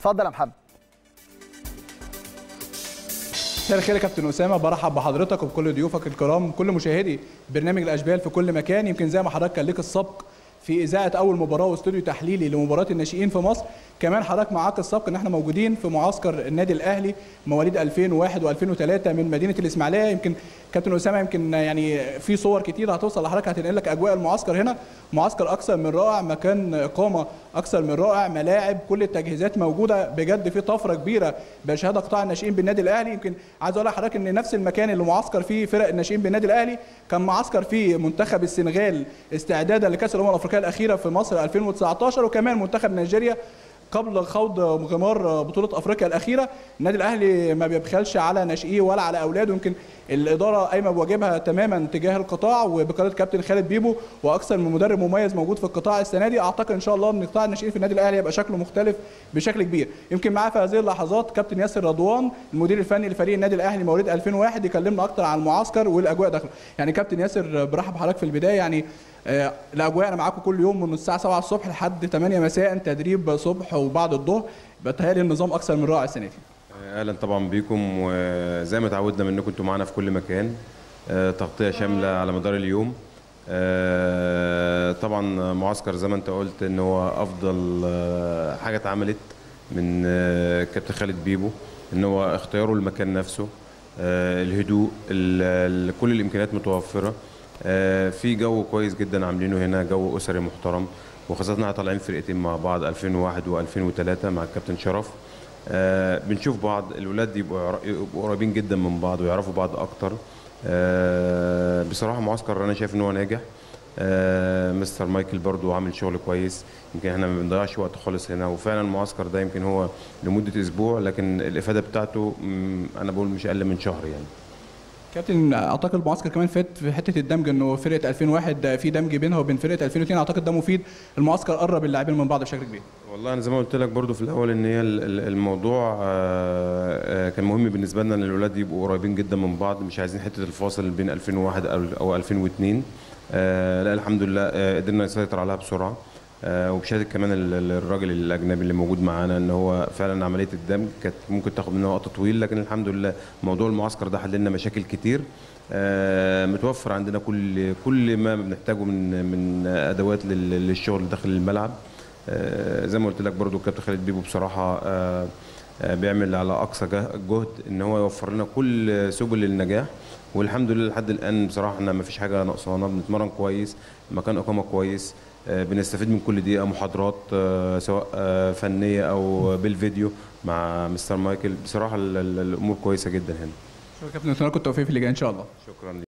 اتفضل يا محمد مساء الخير يا كابتن اسامه برحب بحضرتك وبكل ضيوفك الكرام كل مشاهدي برنامج الاشبال في كل مكان يمكن زي ما حضرتك كان ليك السبق في اذاعه اول مباراه واستوديو تحليلي لمباراه الناشئين في مصر كمان حضرتك معاك السبق ان احنا موجودين في معسكر النادي الاهلي مواليد 2001 و2003 من مدينه الاسماعيليه يمكن كابتن اسامه يمكن يعني في صور كتير هتوصل لحضرتك هتنقل لك اجواء المعسكر هنا معسكر اكثر من رائع مكان اقامه اكثر من رائع ملاعب كل التجهيزات موجوده بجد في طفره كبيره بشهاده قطاع الناشئين بالنادي الاهلي يمكن عايز اقول لحضرتك ان نفس المكان اللي معسكر فيه فرق الناشئين بالنادي الاهلي كان معسكر فيه منتخب السنغال استعدادا لكاس الامم الافريقيه الاخيره في مصر 2019 وكمان منتخب نيجيريا قبل خوض غمار بطوله افريقيا الاخيره النادي الاهلي ما بيبخلش على ناشئيه ولا على اولاده يمكن الاداره قايمه بواجبها تماما تجاه القطاع وبقياده كابتن خالد بيبو واكثر من مدرب مميز موجود في القطاع السنه دي اعتقد ان شاء الله ان قطاع الناشئين في النادي الاهلي هيبقى شكله مختلف بشكل كبير يمكن معاه في هذه اللحظات كابتن ياسر رضوان المدير الفني لفريق النادي الاهلي مواليد 2001 يكلمنا اكتر عن المعسكر والاجواء داخله يعني كابتن ياسر برحب بحضرتك في البدايه يعني آه، الاجواء انا معاكم كل يوم من الساعه 7 الصبح لحد 8 مساء تدريب صبح وبعد الظهر بتهيألي النظام اكثر من رائع السنه دي اهلا طبعا بيكم وزي ما تعودنا منكم انتوا معانا في كل مكان آه، تغطيه شامله على مدار اليوم آه، طبعا معسكر زي ما انت قلت ان هو افضل آه، حاجه اتعملت من آه، كابتن خالد بيبو ان هو اختياره المكان نفسه آه، الهدوء ال- ال- كل الامكانيات متوفره آه، في جو كويس جدا عاملينه هنا جو اسري محترم وخاصه احنا طالعين فرقتين مع بعض 2001 و2003 مع الكابتن شرف آه، بنشوف بعض الولاد يبقوا يعر- يبقوا قريبين جدا من بعض ويعرفوا بعض اكتر آه، بصراحه معسكر انا شايف ان هو ناجح آه، مستر مايكل برضو عامل شغل كويس يمكن احنا ما بنضيعش وقت خالص هنا وفعلا المعسكر ده يمكن هو لمده اسبوع لكن الافاده بتاعته مم، انا بقول مش اقل من شهر يعني كابتن اعتقد المعسكر كمان فات في حته الدمج انه فرقه 2001 في دمج بينها وبين فرقه 2002 اعتقد ده مفيد المعسكر قرب اللاعبين من بعض بشكل كبير والله انا زي ما قلت لك برضو في الاول ان هي ال- ال- الموضوع آه، آه، كان مهم بالنسبه لنا ان الاولاد يبقوا قريبين جدا من بعض مش عايزين حته الفاصل بين 2001 او او 2002 آه، لا الحمد لله آه، قدرنا نسيطر عليها بسرعه آه، وبشهاده كمان ال- ال- الراجل الاجنبي اللي موجود معانا ان هو فعلا عمليه الدمج كانت ممكن تاخد مننا وقت طويل لكن الحمد لله موضوع المعسكر ده حل لنا مشاكل كتير آه، متوفر عندنا كل كل ما بنحتاجه من من ادوات لل- للشغل داخل الملعب آه، زي ما قلت لك برضو الكابتن خالد بيبو بصراحه آه، آه، بيعمل على اقصى جه- جهد ان هو يوفر لنا كل سبل النجاح والحمد لله لحد الان بصراحه احنا ما فيش حاجه ناقصانا بنتمرن كويس مكان اقامه كويس آه، بنستفيد من كل دقيقه محاضرات آه، سواء آه، فنيه او بالفيديو مع مستر مايكل بصراحه ال- ال- الامور كويسه جدا هنا شكرا كابتن اتمنى لكم التوفيق في اللي جاي ان شاء الله شكرا